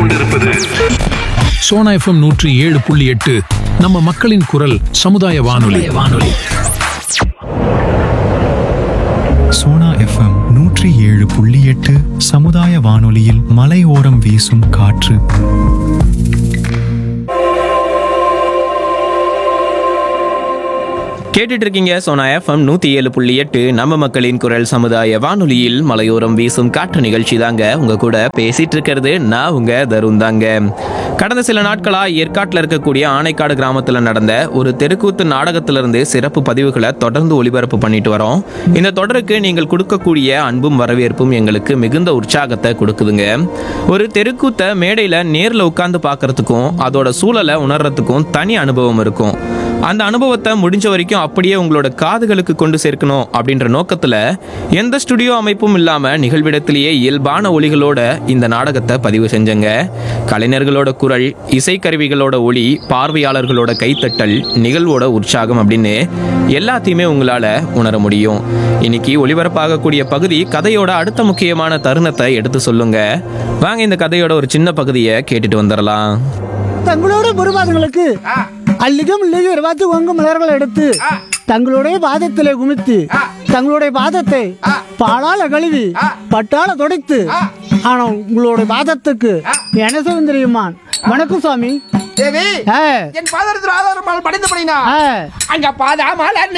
கொண்டிருப்பது சோனா எஃப்எம் நூற்றி ஏழு புள்ளி எட்டு நம்ம மக்களின் குரல் சமுதாய வானொலி வானொலி சோனா எஃப்எம் நூற்றி ஏழு புள்ளி எட்டு சமுதாய வானொலியில் மலையோரம் வீசும் காற்று கேட்டுட்டு இருக்கீங்க சோனா எஃப்எம் நூத்தி ஏழு புள்ளி எட்டு நம்ம மக்களின் குரல் சமுதாய வானொலியில் மலையோரம் வீசும் காற்று நிகழ்ச்சி தாங்க உங்க கூட பேசிட்டு இருக்கிறது நான் உங்க தருண் தாங்க கடந்த சில நாட்களா ஏற்காட்டில் இருக்கக்கூடிய ஆனைக்காடு கிராமத்துல நடந்த ஒரு தெருக்கூத்து நாடகத்திலிருந்து சிறப்பு பதிவுகளை தொடர்ந்து ஒளிபரப்பு பண்ணிட்டு வரோம் இந்த தொடருக்கு நீங்கள் கொடுக்கக்கூடிய அன்பும் வரவேற்பும் எங்களுக்கு மிகுந்த உற்சாகத்தை கொடுக்குதுங்க ஒரு தெருக்கூத்தை மேடையில நேர்ல உட்கார்ந்து பார்க்கறதுக்கும் அதோட சூழலை உணர்றதுக்கும் தனி அனுபவம் இருக்கும் அந்த அனுபவத்தை முடிஞ்ச வரைக்கும் அப்படியே உங்களோட காதுகளுக்கு கொண்டு சேர்க்கணும் அப்படின்ற நோக்கத்துல எந்த ஸ்டுடியோ அமைப்பும் இல்லாம நிகழ்விடத்திலேயே இயல்பான ஒளிகளோட இந்த நாடகத்தை பதிவு செஞ்சங்க கலைஞர்களோட குரல் இசைக்கருவிகளோட ஒளி பார்வையாளர்களோட கைத்தட்டல் நிகழ்வோட உற்சாகம் அப்படின்னு எல்லாத்தையுமே உங்களால உணர முடியும் இன்னைக்கு ஒளிபரப்பாகக்கூடிய பகுதி கதையோட அடுத்த முக்கியமான தருணத்தை எடுத்து சொல்லுங்க வாங்க இந்த கதையோட ஒரு சின்ன பகுதியை கேட்டுட்டு வந்துடலாம் தங்களோட முருகாதங்களுக்கு அல்லிகம் இல்லையும் இருபத்தி ஒங்கு மலர்கள் எடுத்து தங்களுடைய பாதத்திலே குமித்து தங்களுடைய பாதத்தை பாலால கழுவி பட்டால துடைத்து ஆனா உங்களுடைய பாதத்துக்கு என்ன சொல்லும் தெரியுமா வணக்கம் சுவாமி தேவி ஆ, என் பாதத்தில் ஆதாரம் படைந்து படினா ஆ. அங்க பாதாமல்